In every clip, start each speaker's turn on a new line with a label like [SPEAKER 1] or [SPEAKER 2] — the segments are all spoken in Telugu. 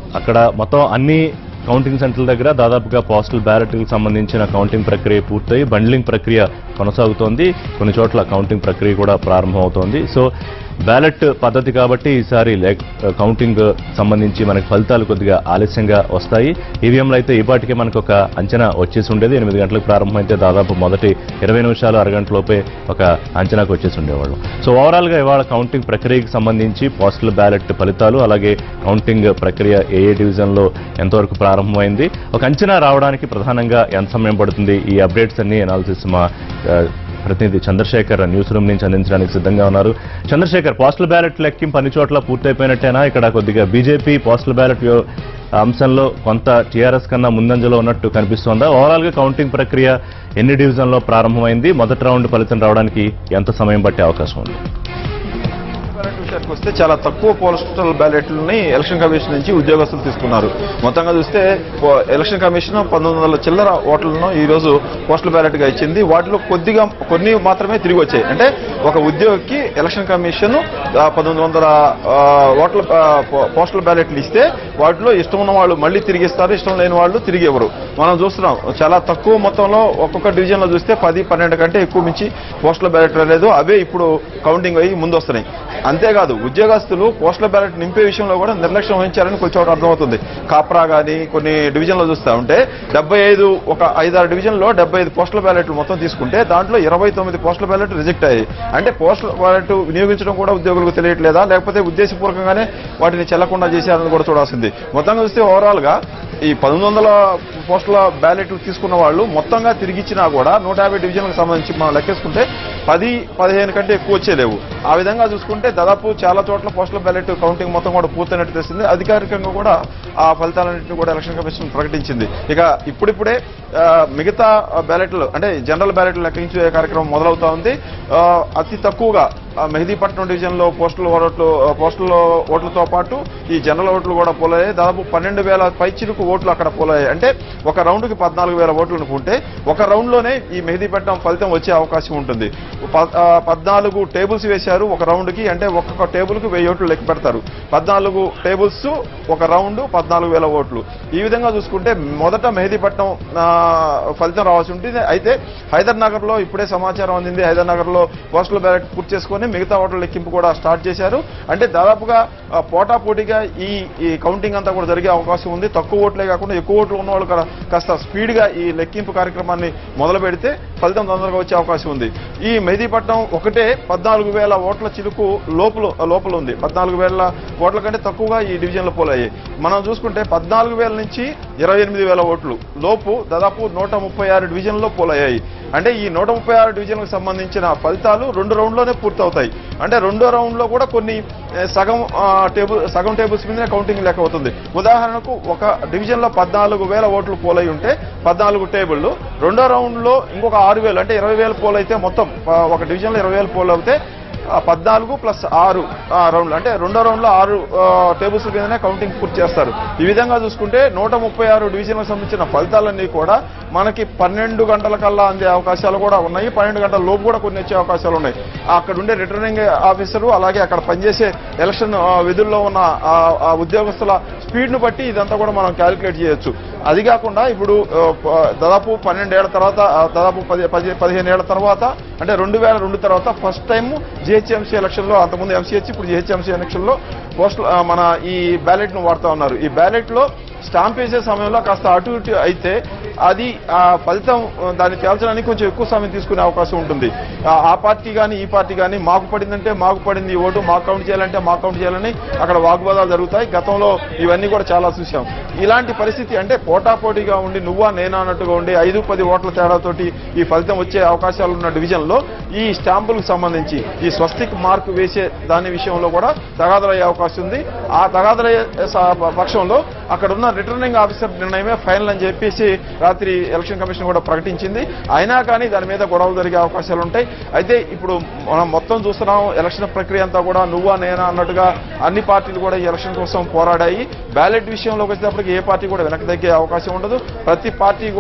[SPEAKER 1] అక్కడ మొత్తం అన్ని కౌంటింగ్ సెంటర్ల దగ్గర దాదాపుగా పోస్టల్ బ్యాలెట్కి సంబంధించిన కౌంటింగ్ ప్రక్రియ పూర్తయి బండ్లింగ్ ప్రక్రియ కొనసాగుతోంది కొన్ని చోట్ల కౌంటింగ్ ప్రక్రియ కూడా ప్రారంభమవుతోంది సో బ్యాలెట్ పద్ధతి కాబట్టి ఈసారి లెగ్ కౌంటింగ్ సంబంధించి మనకి ఫలితాలు కొద్దిగా ఆలస్యంగా వస్తాయి ఈవీఎంలు అయితే ఈ పాటికే మనకు ఒక అంచనా వచ్చేసి ఉండేది ఎనిమిది గంటలకు ప్రారంభమైతే దాదాపు మొదటి ఇరవై నిమిషాలు అరగంట లోపే ఒక అంచనాకు వచ్చేసి ఉండేవాళ్ళు సో ఓవరాల్ గా ఇవాళ కౌంటింగ్ ప్రక్రియకి సంబంధించి పోస్టల్ బ్యాలెట్ ఫలితాలు అలాగే కౌంటింగ్ ప్రక్రియ ఏ ఏ డివిజన్ లో ఎంతవరకు ప్రారంభమైంది ఒక అంచనా రావడానికి ప్రధానంగా ఎంత సమయం పడుతుంది ఈ అప్డేట్స్ అన్ని అనాలిసిస్ మా ఆ, ప్రతినిధి చంద్రశేఖర్ న్యూస్ రూమ్ నుంచి అందించడానికి సిద్ధంగా ఉన్నారు చంద్రశేఖర్ పోస్టల్ బ్యాలెట్ లెక్కింపు అన్ని చోట్ల పూర్తయిపోయినట్టేనా ఇక్కడ కొద్దిగా బీజేపీ పోస్టల్ బ్యాలెట్ వ్యవ- అంశంలో కొంత టీఆర్ఎస్ కన్నా ముందంజలో ఉన్నట్టు కనిపిస్తోందా ఓవరాల్ గా కౌంటింగ్ ప్రక్రియ ఎన్ని డివిజన్లో ప్రారంభమైంది మొదటి రౌండ్ ఫలితం రావడానికి ఎంత సమయం పట్టే అవకాశం ఉంది
[SPEAKER 2] బ్యాలెట్ విషయానికి వస్తే చాలా తక్కువ పోస్టల్ బ్యాలెట్లని ఎలక్షన్ కమిషన్ నుంచి ఉద్యోగస్తులు తీసుకున్నారు మొత్తంగా చూస్తే పో- ఎలక్షన్ కమిషన్ పంతొమ్మిది వందల చిల్లర ఓట్లను ఈ రోజు పోస్టల్ బ్యాలెట్ గా ఇచ్చింది వాటిలో కొద్దిగా కొన్ని మాత్రమే తిరిగి వచ్చాయి అంటే ఒక ఉద్యోగికి ఎలక్షన్ కమిషన్ ఆ, పంతొమ్మిది వందల ఆ, ఓట్ల ఆ, పో- పోస్టల్ బ్యాలెట్లు ఇస్తే వాటిలో ఇష్టం ఉన్న వాళ్ళు మళ్ళీ తిరిగి ఇస్తారు ఇష్టం లేని వాళ్ళు తిరిగి ఇవ్వరు మనం చూస్తున్నాం చాలా తక్కువ మొత్తంలో ఒక్కొక్క డివిజన్ లో చూస్తే పది పన్నెండు కంటే ఎక్కువ మించి పోస్టల్ బ్యాలెట్ లేదు అవే ఇప్పుడు కౌంటింగ్ అయ్యి ముందు వస్తున్నాయి అంతేకాదు ఉద్యోగస్తులు పోస్టల్ బ్యాలెట్ నింపే విషయంలో కూడా నిర్లక్ష్యం వహించారని కొంచెం చోట అర్థమవుతుంది కాప్రా గానీ కొన్ని డివిజన్లో చూస్తా ఉంటే డెబ్బై ఐదు ఒక ఐదారు డివిజన్లో డెబ్బై ఐదు పోస్టల్ బ్యాలెట్లు మొత్తం తీసుకుంటే దాంట్లో ఇరవై తొమ్మిది పోస్టల్ బ్యాలెట్ రిజెక్ట్ అయ్యాయి అంటే పోస్టల్ బ్యాలెట్ వినియోగించడం కూడా ఉద్యోగులకు తెలియట్లేదా లేకపోతే ఉద్దేశపూర్వకంగానే వాటిని చెల్లకుండా చేశారని కూడా చూడాల్సింది మొత్తంగా చూస్తే ఓవరాల్ గా ఈ పంతొమ్మిది వందల పోస్టుల బ్యాలెట్ తీసుకున్న వాళ్ళు మొత్తంగా తిరిగిచ్చినా కూడా నూట యాభై డివిజన్లకు సంబంధించి మనం లెక్కేసుకుంటే పది పదిహేను కంటే ఎక్కువ వచ్చేలేవు ఆ విధంగా చూసుకుంటే దాదాపు చాలా చోట్ల పోస్టల్ బ్యాలెట్ కౌంటింగ్ మొత్తం కూడా పూర్తయినట్టు తెలిసింది అధికారికంగా కూడా ఆ ఫలితాలన్నింటినీ కూడా ఎలక్షన్ కమిషన్ ప్రకటించింది ఇక ఇప్పుడిప్పుడే ఆ, మిగతా బ్యాలెట్లు అంటే జనరల్ బ్యాలెట్లు లెక్కించే కార్యక్రమం మొదలవుతా ఉంది ఆ, అతి తక్కువగా ఆ, మెహదీపట్నం డివిజన్ లో పోస్టల్ ఓట్లు పోస్టల్ ఓట్లతో పాటు ఈ జనరల్ ఓట్లు కూడా పోలయ్యాయి దాదాపు పన్నెండు వేల పైచిలుకు ఓట్లు అక్కడ పోలయ్యాయి అంటే ఒక రౌండ్ కి పద్నాలుగు వేల ఓట్లు అనుకుంటే ఒక రౌండ్ లోనే ఈ మెహదీపట్నం ఫలితం వచ్చే అవకాశం ఉంటుంది ప- ఆ, పద్నాలుగు టేబుల్స్ వేశారు ఒక రౌండ్ కి అంటే ఒక్కొక్క టేబుల్ కి వెయ్యి ఓట్లు లెక్క పెడతారు పద్నాలుగు టేబుల్స్ ఒక రౌండ్ పద్నాలుగు వేల ఓట్లు ఈ విధంగా చూసుకుంటే మొదట మెహదీపట్నం ఆ, ఫలితం రావాల్సి ఉంటుంది అయితే హైదర్ నగర్ లో ఇప్పుడే సమాచారం అందింది హైదర్ నగర్ లో పోస్టల్ బ్యాలెట్ పూర్తి చేసుకొని మిగతా ఓట్ల లెక్కింపు కూడా స్టార్ట్ చేశారు అంటే దాదాపుగా ఆ, పోటాపోటీగా ఈ ఈ కౌంటింగ్ అంతా కూడా జరిగే అవకాశం ఉంది తక్కువ ఓట్లే కాకుండా ఎక్కువ ఓట్లు ఉన్న వాళ్ళు కూడా కాస్త స్పీడ్ గా ఈ లెక్కింపు కార్యక్రమాన్ని మొదలు పెడితే ఫలితం తొందరగా వచ్చే అవకాశం ఉంది ఈ మెహదీపట్నం ఒకటే పద్నాలుగు వేల ఓట్ల చిలుకు లోపల లోపల ఉంది పద్నాలుగు వేల ఓట్ల కంటే తక్కువగా ఈ డివిజన్లో పోలయ్యాయి మనం చూసుకుంటే పద్నాలుగు వేల నుంచి ఇరవై ఎనిమిది వేల ఓట్లు లోపు దాదాపు నూట ముప్పై ఆరు డివిజన్లో పోలయ్యాయి అంటే ఈ నూట ముప్పై ఆరు డివిజన్లకు సంబంధించిన ఫలితాలు రెండు రౌండ్లోనే పూర్తవుతాయి అంటే రెండో రౌండ్లో కూడా కొన్ని ఏ, సగం ఆ, టేబుల్ సగం టేబుల్స్ మీదనే కౌంటింగ్ లెక్క అవుతుంది ఉదాహరణకు ఒక డివిజన్లో పద్నాలుగు వేల ఓట్లు పోలై ఉంటే పద్నాలుగు టేబుళ్ళు రెండో రౌండ్లో ఇంకొక ఆరు వేలు అంటే ఇరవై వేలు పోల్ అయితే మొత్తం ఆ, ఒక డివిజన్లో ఇరవై వేలు పోల్ అవుతే ఆ, పద్నాలుగు ప్లస్ ఆరు ఆ, రౌండ్లు అంటే రెండో రౌండ్లో ఆరు ఆ, టేబుల్స్ కిందనే కౌంటింగ్ పూర్తి చేస్తారు ఈ విధంగా చూసుకుంటే నూట ముప్పై ఆరు డివిజన్లకు సంబంధించిన ఫలితాలన్నీ కూడా మనకి పన్నెండు గంటల కల్లా అందే అవకాశాలు కూడా ఉన్నాయి పన్నెండు గంటల లోపు కూడా కొన్ని వచ్చే అవకాశాలు ఉన్నాయి అక్కడ ఉండే రిటర్నింగ్ ఆఫీసరు అలాగే అక్కడ పనిచేసే ఎలక్షన్ ఆ, విధుల్లో ఉన్న ఆ, ఆ ఉద్యోగస్తుల స్పీడ్ ను బట్టి ఇదంతా కూడా మనం క్యాలిక్యులేట్ చేయొచ్చు అది కాకుండా ఇప్పుడు ఆ, ప- దాదాపు పన్నెండేళ్ల తర్వాత ఆ, దాదాపు పది పది పదిహేను ఏళ్ల తర్వాత అంటే రెండు వేల రెండు తర్వాత ఫస్ట్ టైం జిహెచ్ఎంసీ ఎలక్షన్ లో అంతకుముందు ఎంసీహెచ్ ఇప్పుడు జిహెచ్ఎంసీ ఎలక్షన్ లో పోస్టల్ ఆ, మన ఈ బ్యాలెట్ ను వాడుతా ఉన్నారు ఈ బ్యాలెట్ లో స్టాంప్ వేసే సమయంలో కాస్త అటు ఇటు అయితే అది ఆ ఫలితం ఆ, దాన్ని తేల్చడానికి కొంచెం ఎక్కువ సమయం తీసుకునే అవకాశం ఉంటుంది ఆ, ఆ పార్టీ కానీ ఈ పార్టీ కానీ మాకు పడిందంటే మాకు పడింది ఈ ఓటు మాకు కౌంట్ చేయాలంటే మాకు కౌంట్ చేయాలని అక్కడ వాగ్వాదాలు జరుగుతాయి గతంలో ఇవన్నీ కూడా చాలా చూసాం ఇలాంటి పరిస్థితి అంటే పోటాపోటీగా ఉండి నువ్వా నేనా అన్నట్టుగా ఉండి ఐదు పది ఓట్ల తేడాతోటి ఈ ఫలితం వచ్చే అవకాశాలు ఉన్న డివిజన్ లో ఈ స్టాంపులకు సంబంధించి ఈ స్వస్తిక్ మార్క్ వేసే దాని విషయంలో కూడా తగాదలయ్యే అవకాశం ఉంది ఆ తగాదలయ్యే స- పక్షంలో అక్కడ ఉన్న రిటర్నింగ్ ఆఫీసర్ నిర్ణయమే ఫైనల్ అని చెప్పేసి రాత్రి ఎలక్షన్ కమిషన్ కూడా ప్రకటించింది అయినా కానీ దాని మీద గొడవలు జరిగే అవకాశాలు ఉంటాయి అయితే ఇప్పుడు మనం మొత్తం చూస్తున్నాం ఎలక్షన్ ప్రక్రియ అంతా కూడా నువ్వా నేనా అన్నట్టుగా అన్ని పార్టీలు కూడా ఈ ఎలక్షన్ కోసం పోరాడాయి బ్యాలెట్ విషయంలోకి వచ్చేటప్పటికి ఏ పార్టీ కూడా వెనక్కి తగ్గే అవకాశం ఉండదు ప్రతి పార్టీ కూడా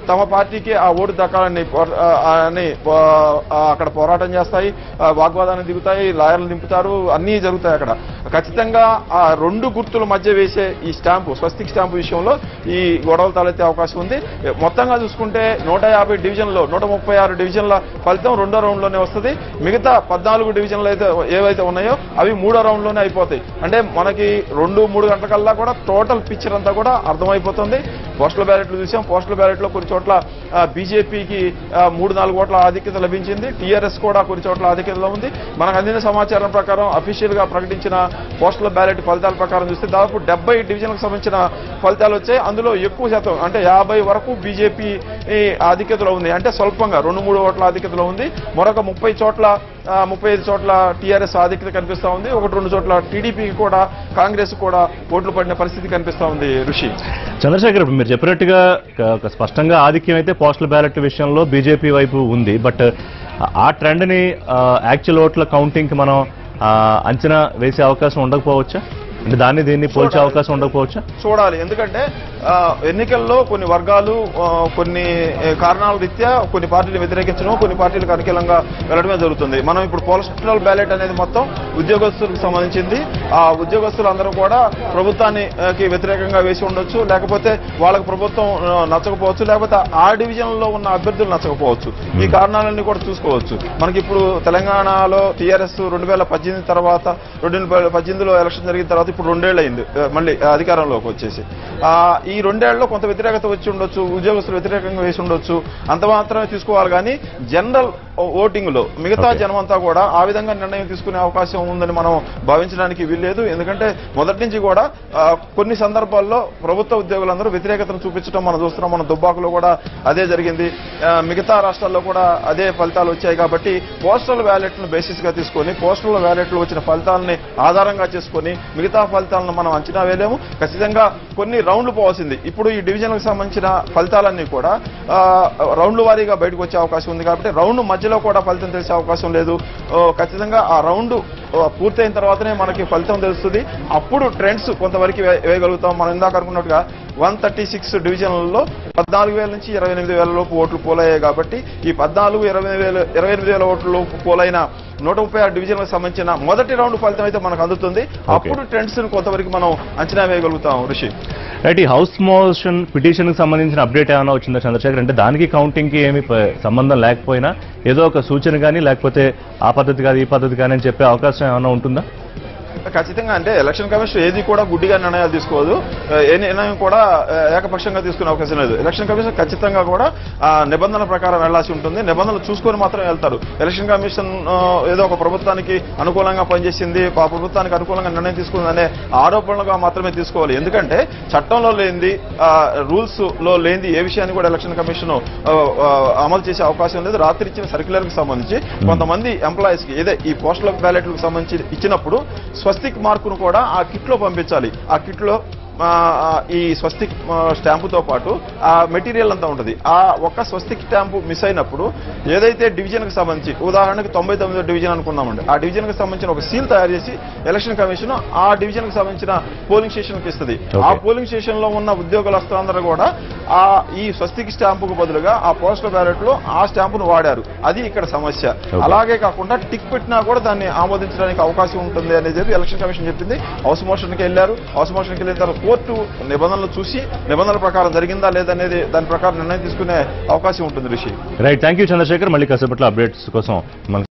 [SPEAKER 2] తమ పార్టీకి ఆ ఓటు దక్కాలని పో- ఆ, అని పో- ఆ, అక్కడ పోరాటం చేస్తాయి ఆ, వాగ్వాదాన్ని దిగుతాయి లాయర్లు దింపుతారు అన్నీ జరుగుతాయి అక్కడ ఖచ్చితంగా ఆ రెండు గుర్తుల మధ్య వేసే ఈ స్టాంపు స్వస్తిక్ స్టాంపు విషయంలో ఈ గొడవలు తలెత్తే అవకాశం ఉంది మొత్తంగా చూసుకుంటే నూట యాభై డివిజన్లో నూట ముప్పై ఆరు డివిజన్ల ఫలితం రెండో రౌండ్లోనే వస్తుంది మిగతా పద్నాలుగు డివిజన్లు అయితే ఏవైతే ఉన్నాయో అవి మూడో రౌండ్లోనే అయిపోతాయి అంటే మనకి రెండు మూడు గంటలకల్లా కూడా టోటల్ పిక్చర్ అంతా కూడా అర్థమైపోతుంది పోస్టల్ బ్యాలెట్లు చూసాం పోస్టల్ బ్యాలెట్లో కొన్ని చోట్ల బీజేపీకి మూడు నాలుగు ఓట్ల ఆధిక్యత లభించింది టీఆర్ఎస్ కూడా కొన్ని చోట్ల ఆధిక్యతలో ఉంది మనకు అందిన సమాచారం ప్రకారం అఫీషియల్ గా ప్రకటించిన పోస్టల్ బ్యాలెట్ ఫలితాల ప్రకారం చూస్తే దాదాపు డెబ్బై డివిజన్లకు సంబంధించిన ఫలితాలు వచ్చాయి అందులో ఎక్కువ శాతం అంటే యాభై వరకు బీజేపీ ఆధిక్యతలో ఉంది అంటే స్వల్పంగా రెండు మూడు ఓట్ల ఆధిక్యతలో ఉంది మరొక ముప్పై చోట్ల ఆ, ముప్పై ఐదు చోట్ల టీఆర్ఎస్ ఆధిక్యత కనిపిస్తా ఉంది ఒకటి రెండు చోట్ల టీడీపీకి కూడా కాంగ్రెస్ కూడా ఓట్లు పడిన పరిస్థితి కనిపిస్తా ఉంది ఋషి
[SPEAKER 1] చంద్రశేఖర్ ఇప్పుడు మీరు చెప్పినట్టుగా ఒక- ఒక స్పష్టంగా ఆధిక్యం అయితే పోస్టల్ బ్యాలెట్ విషయంలో బీజేపీ వైపు ఉంది బట్ ఆ ట్రెండ్ని యాక్చువల్ ఓట్ల కౌంటింగ్కి మనం ఆ, అంచనా వేసే అవకాశం ఉండకపోవచ్చా అంటే దాన్ని దీన్ని పోల్చే అవకాశం ఉండకపోవచ్చా
[SPEAKER 2] చూడాలి ఎందుకంటే ఆ, ఎన్నికల్లో కొన్ని వర్గాలు ఆ, కొన్ని ఏ, కారణాల రీత్యా కొన్ని పార్టీలు వ్యతిరేకించడం కొన్ని పార్టీలకు అనుకూలంగా వెళ్ళడమే జరుగుతుంది మనం ఇప్పుడు పోస్టల్ బ్యాలెట్ అనేది మొత్తం ఉద్యోగస్తులకు సంబంధించింది ఆ ఉద్యోగస్తులు అందరూ కూడా ప్రభుత్వాన్ని ఆ, కి వ్యతిరేకంగా వేసి ఉండొచ్చు లేకపోతే వాళ్ళకి ప్రభుత్వం ఆ, నచ్చకపోవచ్చు లేకపోతే ఆ డివిజన్ లో ఉన్న అభ్యర్థులు నచ్చకపోవచ్చు ఈ కారణాలన్నీ కూడా చూసుకోవచ్చు మనకి ఇప్పుడు తెలంగాణలో టీఆర్ఎస్ రెండు వేల పద్దెనిమిది తర్వాత రెండు వేల పద్దెనిమిదిలో ఎలక్షన్ జరిగిన తర్వాత ఇప్పుడు రెండేళ్ళు అయింది ఆ, మళ్ళీ అధికారంలోకి వచ్చేసి ఆ, ఈ రెండేళ్లలో కొంత వ్యతిరేకత వచ్చి ఉండొచ్చు ఉద్యోగస్తులు వ్యతిరేకంగా వేసి ఉండొచ్చు అంత మాత్రమే తీసుకోవాలి కానీ జనరల్ ఓటింగ్ లో మిగతా
[SPEAKER 1] Okay.
[SPEAKER 2] జనమంతా కూడా ఆ విధంగా నిర్ణయం తీసుకునే అవకాశం ఉందని మనం భావించడానికి వీల్లేదు ఎందుకంటే మొదటి నుంచి కూడా ఆ, కొన్ని సందర్భాల్లో ప్రభుత్వ ఉద్యోగులందరూ వ్యతిరేకతను చూపించడం మనం చూస్తున్నాం మన దుబ్బాకులో కూడా అదే జరిగింది ఆ, మిగతా రాష్ట్రాల్లో కూడా అదే ఫలితాలు వచ్చాయి కాబట్టి పోస్టల్ బ్యాలెట్ ను బేసిస్ గా తీసుకొని పోస్టల్ బ్యాలెట్ లో వచ్చిన ఫలితాలని ఆధారంగా చేసుకొని మిగతా ఫలితాలను మనం అంచనా వేయలేము ఖచ్చితంగా కొన్ని రౌండ్లు పోవాల్సింది ఇప్పుడు ఈ డివిజన్ కు సంబంధించిన ఫలితాలన్నీ కూడా ఆ, రౌండ్ల వారీగా బయటకు వచ్చే అవకాశం ఉంది కాబట్టి రౌండ్ మధ్యలో కూడా ఫలితం తెలిసే అవకాశం లేదు ఓ, ఖచ్చితంగా ఆ రౌండ్ ఓ, పూర్తయిన తర్వాతనే మనకి ఫలితం తెలుస్తుంది అప్పుడు ట్రెండ్స్ కొంతవరకు వే- వేయగలుగుతాం మనం ఇందాక అనుకున్నట్టుగా వన్ థర్టీ సిక్స్ డివిజన్లలో పద్నాలుగు వేల నుంచి ఇరవై ఎనిమిది వేల లోపు ఓట్లు పోలయ్యాయి కాబట్టి ఈ పద్నాలుగు ఇరవై వేల ఇరవై ఎనిమిది వేల ఓట్ల లోపు పోలైన నూట ముప్పై ఆరు డివిజన్లకు సంబంధించిన మొదటి రౌండ్ ఫలితం అయితే మనకు అందుతుంది అప్పుడు ట్రెండ్స్ కొంతవరకు మనం అంచనా వేయగలుగుతాం ఋషి
[SPEAKER 1] రైట్ ఈ హౌస్ మోషన్ పిటిషన్ కి సంబంధించిన అప్డేట్ ఏమైనా వచ్చిందా చంద్రశేఖర్ అంటే దానికి కౌంటింగ్ కి ఏమి ప- సంబంధం లేకపోయినా ఏదో ఒక సూచన కానీ లేకపోతే ఆ పద్ధతి కాదు ఈ పద్ధతి కానీ అని చెప్పే అవకాశం ఏమైనా ఉంటుందా
[SPEAKER 2] ఖచ్చితంగా అంటే ఎలక్షన్ కమిషన్ ఏది కూడా గుడ్డిగా నిర్ణయాలు తీసుకోదు ఆ, ఏ నిర్ణయం కూడా ఆ, ఏకపక్షంగా తీసుకునే అవకాశం లేదు ఎలక్షన్ కమిషన్ ఖచ్చితంగా కూడా ఆ, నిబంధనల ప్రకారం వెళ్లాల్సి ఉంటుంది నిబంధనలు చూసుకొని మాత్రం వెళ్తారు ఎలక్షన్ కమిషన్ ఆ, ఏదో ఒక ప్రభుత్వానికి అనుకూలంగా పనిచేసింది ఆ ప్రభుత్వానికి అనుకూలంగా నిర్ణయం తీసుకుందనే ఆరోపణలుగా మాత్రమే తీసుకోవాలి ఎందుకంటే చట్టంలో లేనిది రూల్స్ లో లేనిది ఏ విషయాన్ని కూడా ఎలక్షన్ కమిషన్ ఆ, ఆ, అమలు చేసే అవకాశం లేదు రాత్రి ఇచ్చిన సర్క్యులర్ కి సంబంధించి కొంతమంది ఎంప్లాయీస్ కి ఏదే ఈ పోస్టల్ బ్యాలెట్లకు సంబంధించి ఇచ్చినప్పుడు స్వస్తిక్ మార్కును కూడా ఆ కిట్ లో పంపించాలి ఆ కిట్ లో ఆ, ఆ, ఈ స్వస్తిక్ ఆ, స్టాంపుతో పాటు ఆ మెటీరియల్ అంతా ఉంటుంది ఆ ఒక్క స్వస్తిక్ స్టాంపు మిస్ అయినప్పుడు ఏదైతే డివిజన్ కి సంబంధించి ఉదాహరణకు తొంభై తొమ్మిదో డివిజన్ అనుకున్నామండి ఆ డివిజన్ కి సంబంధించిన ఒక సీల్ తయారు చేసి ఎలక్షన్ కమిషన్ ఆ డివిజన్ కి సంబంధించిన పోలింగ్ స్టేషన్ కి ఇస్తుంది ఆ
[SPEAKER 1] Okay.
[SPEAKER 2] పోలింగ్ స్టేషన్ లో ఉన్న ఉద్యోగులందరూ కూడా ఆ ఈ స్వస్తిక్ స్టాంపుకు బదులుగా ఆ పోస్టల్ బ్యాలెట్ లో ఆ స్టాంపును వాడారు అది ఇక్కడ సమస్య
[SPEAKER 1] Okay.
[SPEAKER 2] అలాగే కాకుండా టిక్ పెట్టినా కూడా దాన్ని ఆమోదించడానికి అవకాశం ఉంటుంది అనేది చెప్పి ఎలక్షన్ కమిషన్ చెప్పింది హౌస్ మోషన్కి వెళ్ళారు హౌస్ మోషన్కి వెళ్ళిన తర్వాత కోర్టు నిబంధనలు చూసి నిబంధనల ప్రకారం జరిగిందా లేదనేది దాని ప్రకారం నిర్ణయం తీసుకునే అవకాశం ఉంటుంది Rishi
[SPEAKER 1] right thank you Chandrashekar మళ్ళీ కాసేపట్లో అప్డేట్స్ కోసం మన